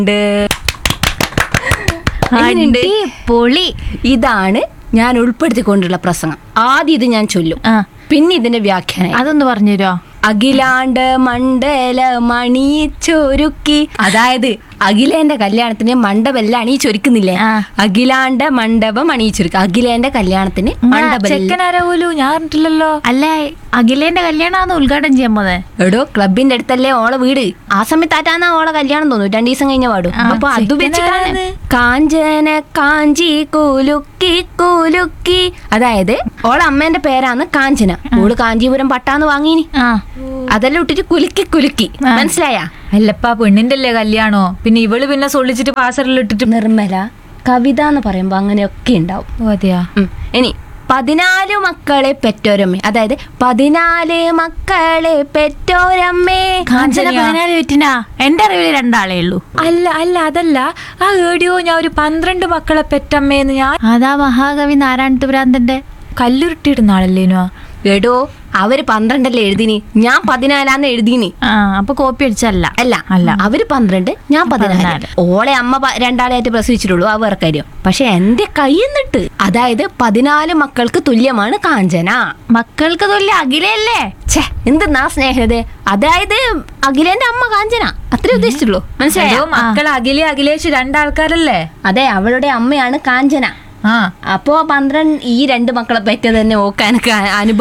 എങ്ങനെയുണ്ട്? പൊളി ഇതാണ് ഞാൻ ഉൾപ്പെടുത്തിക്കൊണ്ടുള്ള പ്രസംഗം ആദ്യം ഇത് ഞാൻ ചൊല്ലും ആ പിന്നെ ഇതിന്റെ വ്യാഖ്യാനം അതൊന്ന് പറഞ്ഞുതരോ അഖിലാണ്ട് മണ്ഡല മണി ചൊരുക്കി അതായത് അഖിലേന്റെ കല്യാണത്തിന് മണ്ഡപല്ല അണി ചൊരുക്കുന്നില്ലേ ആ. അഖിലാണ്ട മണ്ഡപം അണിയിച്ചൊരുക്കുക അഖിലേന്റെ കല്യാണത്തിന് മണ്ഡപം ചെക്കനാരാ പോലും ഞാൻ അറിഞ്ഞിട്ടില്ലല്ലോ അല്ല അഖിലേന്റെ കല്യാണാന്ന് ഉദ്ഘാടനം ചെയ്യാൻ പോന്നെ എടോ ക്ലബിന്റെ അടുത്തല്ലേ ഓളെ വീട് ആ സമയത്താറ്റാന്നാ ഓളെ കല്യാണം തോന്നുന്നു രണ്ടു ദിവസം കഴിഞ്ഞ പാടും ആ, അപ്പൊ അത് വെച്ചിട്ടാണ് ചെക്കനാരാണ്? കാഞ്ചന കാഞ്ചി കുലുക്കി കുലുക്കി അതായത് ഓളെ അമ്മേന്റെ പേരാണ് കാഞ്ചന ഓള് കാഞ്ചീപുരം പട്ടാന്ന് വാങ്ങീനി ആ അതെല്ലാം ഇട്ടിട്ട് കുലുക്കി കുലുക്കി ആ. മനസ്സിലായാ അല്ലപ്പാ പെണ്ണിന്റെ അല്ലേ കല്യാണോ പിന്നെ ഇവള് പിന്നെ സൊള്ളിച്ചിട്ട് പാസറിലിട്ടിട്ട് നിർമ്മല കവിത എന്ന് പറയുമ്പോ അങ്ങനെയൊക്കെ ഉണ്ടാവും ഓ അതെയാ ഉം. ഇനി പതിനാല് മക്കളെ പെറ്റോരമ്മേ അതായത് പതിനാല് മക്കളെ പെറ്റോരമ്മേ കാഞ്ചന പതിനാല് പറ്റിനാ എന്റെ അറിവില് രണ്ടാളേ ഉള്ളൂ അല്ല അല്ല അതല്ല ആ ഏടിയോ ഞാൻ ഒരു പന്ത്രണ്ട് മക്കളെ പെറ്റമ്മേന്ന് ഞാൻ അതാ മഹാകവി നാരായണത്ത് ഭ്രാന്തന്റെ കല്ലുരുട്ടിയിടുന്ന ആളല്ലേനോ എടോ അവര് പന്ത്രണ്ടല്ലേ എഴുതിനി ഞാൻ പതിനാലാന്ന് എഴുതിനി ആ അപ്പൊ കോപ്പി അടിച്ചല്ല അല്ല അല്ല. അവര് പന്ത്രണ്ട് ഞാൻ പതിനാല് പതിനാല്. ഓളെ അമ്മ പ- രണ്ടാളായിട്ട് പ്രസവിച്ചിട്ടുള്ളൂ ആ വേറെ കാര്യം പക്ഷെ എന്റെ കയ്യിന്നിട്ട് അതായത് പതിനാല് മക്കൾക്ക് തുല്യമാണ് കാഞ്ചന മക്കൾക്ക് തുല്യ അഖിലല്ലേ ഛേ എന്തെന്നാ സ്നേഹത അതായത് അഖിലേന്റെ അമ്മ കാഞ്ചന അത്രേ ഉദ്ദേശിച്ചുള്ളൂ മനസ്സിലായോ എടോ, മക്കൾ അഖിലേ അഖിലേഷ് രണ്ടാൾക്കാരല്ലേ അതെ അവളുടെ അമ്മയാണ് കാഞ്ചന ആ അപ്പോ പന്ത്രണ്ട് ഈ രണ്ട് മക്കളെ പറ്റിയത് തന്നെ ഓക്കാൻ അനുഭവം